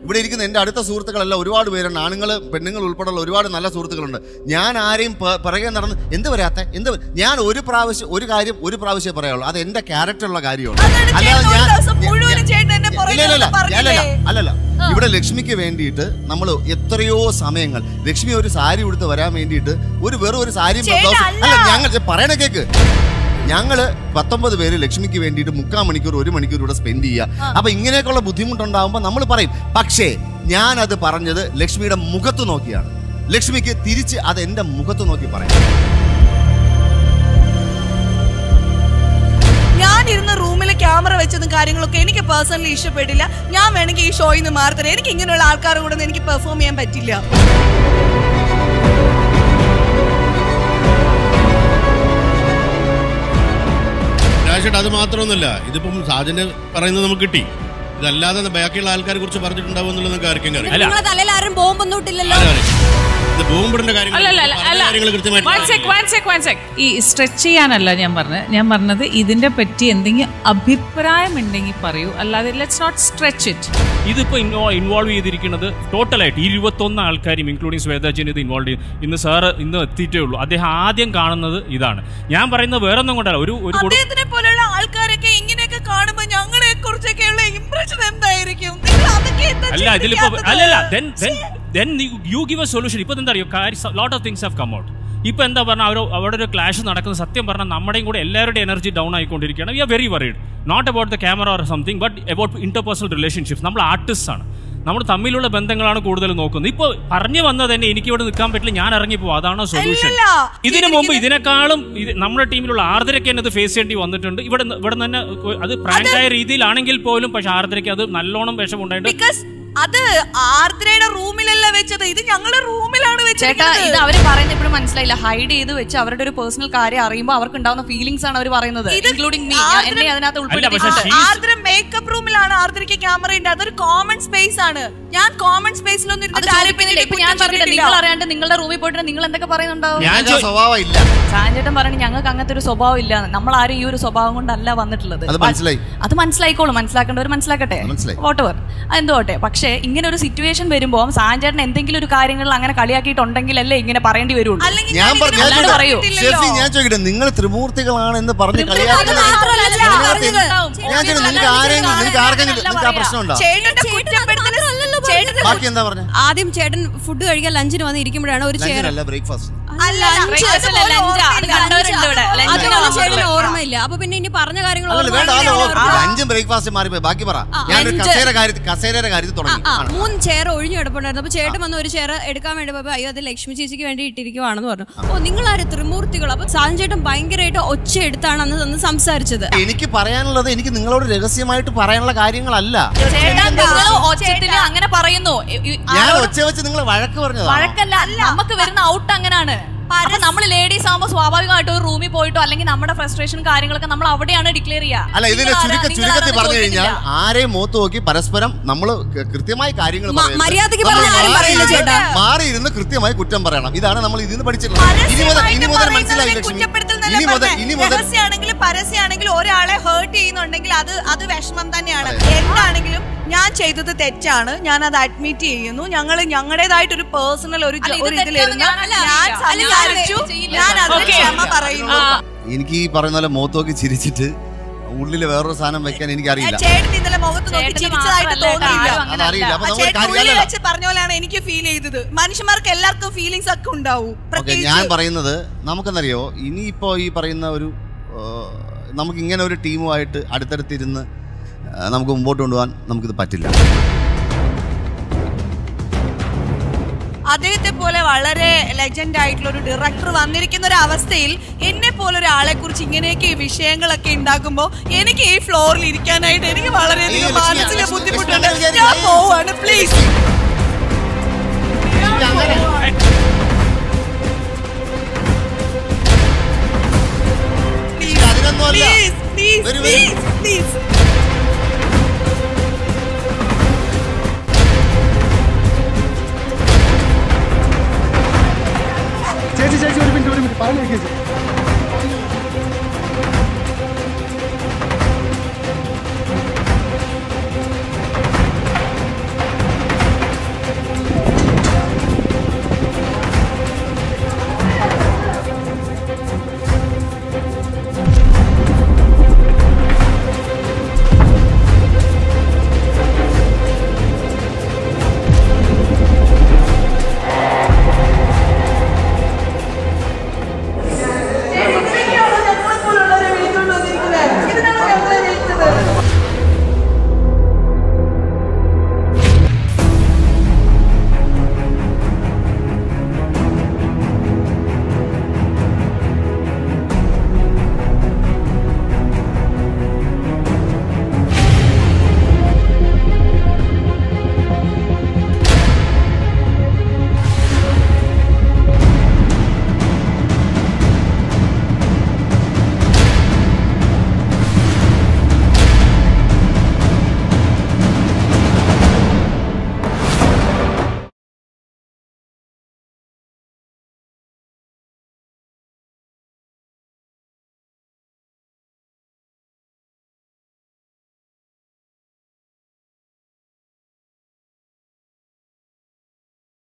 ഇവിടെ ഇരിക്കുന്ന എൻ്റെ അടുത്ത സുഹൃത്തുക്കളെല്ലാം ഒരുപാട് പേരുണ്ട് ആണുങ്ങൾ പെണ്ണുങ്ങൾ ഉൾപ്പെടെയുള്ള ഒരുപാട് നല്ല സുഹൃത്തുക്കളുണ്ട് ഞാൻ ആരെയും പ- പിറകെ നടന്ന് എന്ത് വരാത്ത എന്ത് വ- ഞാൻ ഒരു പ്രാവശ്യം ഒരു കാര്യം ഒരു പ്രാവശ്യമേ പറയാവുള്ളൂ അത് എൻ്റെ ക്യാരക്ടറുള്ള കാര്യമാണ് അതാണ് ചേട്ടൻ ഒരു ദിവസം മുഴുവനും ചേട്ടൻ എന്നെ പുറകെ ഇല്ല, ഇല്ല, ഇല്ല. നടന്ന് പറഞ്ഞില്ലേ? അല്ലല്ല അല്ലല്ല ഇവിടെ ലക്ഷ്മിക്ക് വേണ്ടിയിട്ട് നമ്മൾ എത്രയോ സമയങ്ങൾ ലക്ഷ്മി ഒരു സാരി ഉടുത്ത് വരാൻ വേണ്ടിയിട്ട് ഒരു വെറും ഒരു സാരി ചേട്ടാ, ബ്ലൗസ് അല്ല. അല്ല ഞങ്ങൾ പറയണ കേക്ക് ഞങ്ങള് പത്തൊമ്പത് പേര് ലക്ഷ്മിക്ക് വേണ്ടിയിട്ട് മുക്കാൽ മണിക്കൂർ ഒരു മണിക്കൂർ ഇവിടെ സ്പെൻഡ് ചെയ്യുക അപ്പൊ ഇങ്ങനെയൊക്കെയുള്ള ബുദ്ധിമുട്ടുണ്ടാകുമ്പോൾ നമ്മൾ പറയും പക്ഷേ ഞാൻ അത് പറഞ്ഞത് ലക്ഷ്മിയുടെ മുഖത്ത് നോക്കിയാണ് ലക്ഷ്മിക്ക് തിരിച്ച് അത് എന്റെ മുഖത്ത് നോക്കി പറയാം ഞാൻ ഇരുന്ന റൂമിൽ ക്യാമറ വെച്ചതും കാര്യങ്ങളൊക്കെ എനിക്ക് പേഴ്സണലി ഇഷ്ടപ്പെട്ടില്ല ഞാൻ വേണമെങ്കിൽ ഈ ഷോയിൽ നിന്ന് മാറി തരാം എനിക്ക് ഇങ്ങനെയുള്ള ആൾക്കാരുടെ കൂടെ ഒന്നും എനിക്ക് പെർഫോം ചെയ്യാൻ പറ്റില്ല രാജേട്ട് അത് മാത്രമൊന്നുമല്ല ഇതിപ്പം സാജന് പറയുന്നത് നമുക്ക് കിട്ടി ഇതല്ലാതെ ബാക്കിയുള്ള ആൾക്കാരെ കുറിച്ച് പറഞ്ഞിട്ടുണ്ടാവും എന്നുള്ളത് നമുക്ക് ആർക്കും അറിയാം നിങ്ങളെ തലയിൽ ആരും ബോംബൊന്നും ഇട്ടില്ലല്ലോ ഇത് ബോംബിടേണ്ട കാര്യങ്ങൾ അല്ല അല്ല അല്ല പറഞ്ഞ അല്ല കാര്യങ്ങൾ കൃത്യമായിട്ട് one sec one sec one sec ഈ സ്ട്രെച്ച് ചെയ്യാനല്ല ഞാൻ പറഞ്ഞത് ഞാൻ പറഞ്ഞത് ഇതിന്റെ പറ്റി എന്തെങ്കിലും അഭിപ്രായം ഉണ്ടെങ്കിൽ പറയൂ അല്ലാതെ ലെറ്റ്സ് നോട്ട് സ്ട്രെച്ച് ഇറ്റ് ഇതിപ്പോ ഇൻവോൾവ് ചെയ്തിരിക്കുന്നത് ടോട്ടലായിട്ട് ഇരുപത്തൊന്ന് ആൾക്കാരും ഇൻക്ലൂഡിങ് ശ്വേതാജിന് ഇത് ഇൻവോൾവ് ചെയ്ത് ഇന്ന് സാറ് ഇന്ന് എത്തിയിട്ടേ ഉള്ളൂ അദ്ദേഹം ആദ്യം കാണുന്നത് ഇതാണ് ഞാൻ പറയുന്നത് വേറെ ഒന്നും കൊണ്ടല്ല ഒരു ഒരു കൊടു- അദ്ദേഹത്തിനെ പോലെയുള്ള ആൾക്കാരൊക്കെ ഇങ്ങനെയൊക്കെ കാണുമ്പോൾ ഞങ്ങളെ കുറിച്ചൊക്കെയുള്ള ഇംപ്രഷൻ എന്തായിരിക്കും നിങ്ങൾ അതൊക്കെ എന്താ അല്ല ഇതിലിപ്പോ ചിന്തിക്കാത്തത്? അല്ലല്ല then then then you give a solution ഇപ്പൊ എന്താ അറിയോ lot of things have come out ഇപ്പൊ എന്താ പറഞ്ഞാൽ അവർ അവിടെ ഒരു ക്ലാഷ് നടക്കുന്ന സത്യം പറഞ്ഞാൽ നമ്മുടെയും കൂടെ എല്ലാവരുടെയും എനർജി ഡൗൺ ആയിക്കൊണ്ടിരിക്കുകയാണ് we are very worried not about the camera or something but about interpersonal relationships നമ്മൾ ആർട്ടിസ്റ്റ് ആണ് നമ്മൾ തമ്മിലുള്ള ബന്ധങ്ങളാണ് കൂടുതൽ നോക്കുന്നത് ഇപ്പൊ പറഞ്ഞു വന്നത് തന്നെ എനിക്ക് ഇവിടെ നിൽക്കാൻ പറ്റില്ല ഞാൻ ഇറങ്ങി പോകും അതാണ് സൊല്യൂഷൻ അല്ലല്ല. ഇതിനു മുമ്പ് ഇതിനേക്കാളും ഇത് നമ്മുടെ ടീമിലുള്ള ആർദ്രയ്ക്ക് തന്നെ ഇത് ഫേസ് ചെയ്യേണ്ടി വന്നിട്ടുണ്ട് ഇവിടെ ഇവിടെ തന്നെ അത് പ്രാങ്കായ രീതിയിലാണെങ്കിൽ പോലും പക്ഷെ ആർദ്രയ്ക്ക് അത് നല്ലോണം വിഷമുണ്ടായിട്ട് ബിക്കോസ് അത് ആർദ്രയുടെ റൂമിലല്ല വെച്ചത് ഇത് ഞങ്ങളുടെ റൂമിലാണ് ചേട്ടാ വെച്ചത് ഇത് അവര് പറയുന്നത് ഇപ്പോഴും മനസ്സിലായില്ല ഹൈഡ് ചെയ്ത് വെച്ച് അവരുടെ ഒരു പേഴ്സണൽ കാര്യം അറിയുമ്പോൾ അവർക്ക് ഉണ്ടാവുന്ന ഫീലിംഗ്സ് ആണ് അവർ പറയുന്നത് ഇത് ഇൻക്ലൂഡിംഗ് മീ ആർദ്ര- എന്നെ അതിനകത്ത് പക്ഷേ ഉൾപ്പെടുത്തിയിട്ടുണ്ട് she- ആർദ്ര മേക്കപ്പ് റൂമിലാണ് ആർദ്രയ്ക്ക് ക്യാമറ ഉണ്ട് അതൊരു കോമൺ സ്പേസ് ആണ് ഞാൻ കോമൺ സ്പേസിലൊന്നും അത് ഇരുന്നിട്ട് ആരെ ചോദിക്കുന്നില്ല ഇപ്പൊ ഞാൻ ചോദിക്കട്ടെ നിങ്ങൾ അറിയാണ്ട് നിങ്ങളുടെ റൂമിൽ പോയിട്ട് നിങ്ങൾ എന്തൊക്കെ പറയുന്നുണ്ടാവും ഞാൻ ചോ- സ്വഭാവം ഇല്ല സാഞ്ചേട്ടൻ പറഞ്ഞു ഞങ്ങൾക്ക് അങ്ങനത്തെ ഒരു സ്വഭാവം ഇല്ല നമ്മൾ ആരും ഈ ഒരു സ്വഭാവം കൊണ്ടല്ല വന്നിട്ടുള്ളത് അത് മനസ്സിലായി. അത് മനസ്സിലായിക്കോളും മനസ്സിലാക്കേണ്ടവർ മനസ്സിലാക്കട്ടെ മനസ്സിലായി. വോട്ടവർ എന്തോട്ടെ പക്ഷേ ഇങ്ങനെ ഒരു സിറ്റുവേഷൻ വരുമ്പോൾ സാഞ്ചേട്ടൻ എന്തെങ്കിലും ഒരു കാര്യങ്ങളിൽ അങ്ങനെ കളിയാക്കിയിട്ടുണ്ടെങ്കിലല്ലേ ഇങ്ങനെ പറയേണ്ടി വരുള്ളൂ അല്ലെങ്കിൽ ഞാൻ ഞാൻ പറഞ്ഞു ഇതിന് അല്ലാണ്ട് പറയൂ. ഷെഫി ഞാൻ ചോദിക്കട്ടെ നിങ്ങൾ ത്രിമൂർത്തികളാണ് എന്ന് പറഞ്ഞ് കളിയാക്കുന്നത് മാത്രമല്ല ഇതിനകത്ത് പറഞ്ഞത്. ഞാൻ ചോദിക്കട്ടെ നിങ്ങൾക്ക് ആരെങ്കിലും നിങ്ങൾക്ക് ആർക്കെങ്കിലും നിങ്ങൾക്ക് ആ പ്രശ്നമുണ്ടോ ചേട്ടന്റെ കുറ്റപ്പെടുത്തൽ ചേട്ടന്റെ ബാക്കി എന്താ പറഞ്ഞ ആദ്യം ചേട്ടൻ ഫുഡ് കഴിക്കാൻ ലഞ്ചിന് വന്ന് ഇരിക്കുമ്പോഴാണ് ഒരു ചെയർ ലഞ്ചിനല്ല ബ്രേക്ക്ഫാസ്റ്റ് അല്ല breakfast അല്ല, അതുപോലെ lunch ആ. അത് ഓർമ്മയില്ല. കണ്ടവരുണ്ട് ഇവിടെ. Lunch അതിനൊന്നും ആണ് ചേട്ടന് പറഞ്ഞത്. ഓർമ്മയില്ല അപ്പൊ പിന്നെ ഇനി പറഞ്ഞ കാര്യങ്ങൾ അല്ലല്ല വേണ്ട ഓർമ്മ അത് ഉണ്ടെങ്കിൽ ഓർമ്മ. ലഞ്ചും ബ്രേക്ക്ഫാസ്റ്റ് മാറിപ്പോയി ബാക്കി പറ ഞാനൊരു lunch. കസേര കാര്യത്തിൽ കസേരയുടെ കാര്യത്തിൽ ആ, തുടങ്ങി ആ, ആണ്. മൂന്ന് ചെയർ ഒഴിഞ്ഞു കിടപ്പുണ്ടായിരുന്നു അപ്പൊ ചേട്ടൻ വന്ന് ഒരു ചെയർ എടുക്കാൻ വേണ്ടി പോയപ്പോ അയ്യോ അത് ലക്ഷ്മി ചേച്ചിക്ക് വേണ്ടി ഇട്ടിരിക്കുവാണെന്ന് പറഞ്ഞു ഓ നിങ്ങൾ ആര് ത്രിമൂർത്തികൾ അപ്പൊ സാജൻ ചേട്ടൻ ഭയങ്കരമായിട്ട് ഒച്ച എടുത്താണ് അന്ന് അന്ന് സംസാരിച്ചത് എനിക്ക് പറയാനുള്ളത് എനിക്ക് നിങ്ങളോട് രഹസ്യമായിട്ട് പറയാനുള്ള കാര്യങ്ങളല്ല ചേട്ടാ നിങ്ങൾ ഒച്ചത്തില് അങ്ങനെ പറയുന്നു ഇ- ഇ- ഞാൻ ആരോടും ഒച്ച വെച്ച് നിങ്ങൾ വഴക്ക് പറഞ്ഞതാ വഴക്കല്ല നമുക്ക് വരുന്ന ഔട്ട് അങ്ങനെയാണ് അപ്പൊ നമ്മൾ ലേഡീസ് ആകുമ്പോൾ സ്വാഭാവികമായിട്ട് ഒരു റൂമിൽ പോയിട്ടോ അല്ലെങ്കിൽ നമ്മുടെ ഫ്രസ്ട്രേഷൻ കാര്യങ്ങളൊക്കെ നമ്മൾ അവിടെയാണ് ഡിക്ലെയർ ചെയ്യുക അല്ല ഇതിന്റെ നിങ്ങൾ ആരാ? ചുരുക്ക നിങ്ങൾ ചുരുക്കത്തിൽ ആരാന്ന് പറഞ്ഞു കഴിഞ്ഞാൽ ചോദിക്കുന്നില്ല. ആരെയും മൂത്ത് നോക്കി പരസ്പരം നമ്മൾ കൃത്യമായി കാര്യങ്ങൾ മ- പറയരുത്. മര്യാദയ്ക്ക് നമ്മൾ പറഞ്ഞാൽ ആരും മാറി പറയില്ല ഇരുന്ന് ചേട്ടാ. മാറി ഇരുന്ന് കൃത്യമായി കുറ്റം പറയണം ഇതാണ് നമ്മൾ ഇതിൽ നിന്ന് പഠിച്ചിട്ടുള്ളത് ഇനി മുതൽ ഇനി മുതൽ മനസ്സിലായി ലക്ഷ്മി ഇനി മുതൽ ഇനി മുതൽ രഹസ്യമാണെങ്കിലും പരസ്യമാണെങ്കിലും ഒരാളെ ഹേർട്ട് ചെയ്യുന്നുണ്ടെങ്കിൽ അത് അത് വിഷമം തന്നെയാണ് എന്താണെങ്കിലും ഞാൻ ചെയ്തത് തെറ്റാണ് ഞാൻ അത് അഡ്മിറ്റ് ചെയ്യുന്നു ഞങ്ങൾ ഞങ്ങളുടേതായിട്ട് ഒരു പേഴ്സണൽ ഒരു അല്ല, ഇത് ഒരു ഇതിലിരുന്ന് തെറ്റാണെന്ന് ഞാൻ ഞാൻ അറിയില്ല. സംസാരിച്ചു ചെയ്യില്ല. ഞാൻ അതിന് Okay. ക്ഷമ പറയുന്നു എനിക്ക് ഈ പറയുന്ന പോലെ മുഖത്ത് നോക്കി ചിരിച്ചിട്ട് ഉള്ളിൽ വേറൊരു സാധനം വെക്കാൻ എനിക്ക് അറിയില്ല ചേട്ടൻ ഇന്നലെ മുഖത്ത് നോക്കി ചേട്ടന് ചിരിച്ചതായിട്ട് മാത്രമല്ല കേട്ടോ, തോന്നിയില്ല ആരും അങ്ങനെ അതറിയില്ല അപ്പൊ ആ നമ്മൾ ചേട്ടൻ ഉള്ളിൽ കാര്യമല്ല വെച്ച് പറഞ്ഞ പോലെയാണ് എനിക്ക് ഫീൽ ചെയ്തത് മനുഷ്യന്മാർക്ക് എല്ലാവർക്കും ഫീലിങ്സ് ഒക്കെ ഉണ്ടാവും ഓക്കെ പ്രത്യേകിച്ച് ഞാൻ പറയുന്നത് നമുക്കെന്നറിയോ ഇനിയിപ്പോ ഈ പറയുന്ന ഒരു ആ, നമുക്ക് ഇങ്ങനെ ഒരു ടീമുമായിട്ട് അടുത്തടുത്തിരുന്ന് ആ, നമുക്ക് മുമ്പോട്ട് കൊണ്ടുപോകാൻ നമുക്കിത് പറ്റില്ല അദ്ദേഹത്തെ പോലെ വളരെ ലെജൻഡ് ആയിട്ടുള്ള ഒരു ഡയറക്ടർ വന്നിരിക്കുന്ന ഒരു അവസ്ഥയിൽ എന്നെ പോലെ ഒരാളെ കുറിച്ച് ഇങ്ങനെയൊക്കെ ഈ വിഷയങ്ങളൊക്കെ ഉണ്ടാക്കുമ്പോൾ എനിക്ക് ഈ ഫ്ലോറിൽ ഇരിക്കാനായിട്ട് എനിക്ക് ഈ വളരെയധികം ലക്ഷ്മി, മാനസിക ലക്ഷ്മി, ബുദ്ധിമുട്ടുണ്ട് ലക്ഷ്മി അങ്ങനെ ഞാൻ വിചാരിക്കില്ല. പോവാണ് പ്ലീസ് അതിനൊന്നുമല്ല. പ്ലീസ് പ്ലീസ് വരൂ, വരൂ. പ്ലീസ് പ്ലീസ് ചേച്ചി ചേച്ചി ഒരു മിനിറ്റ് ഒരു മിനിറ്റ് പറഞ്ഞു ചേച്ചി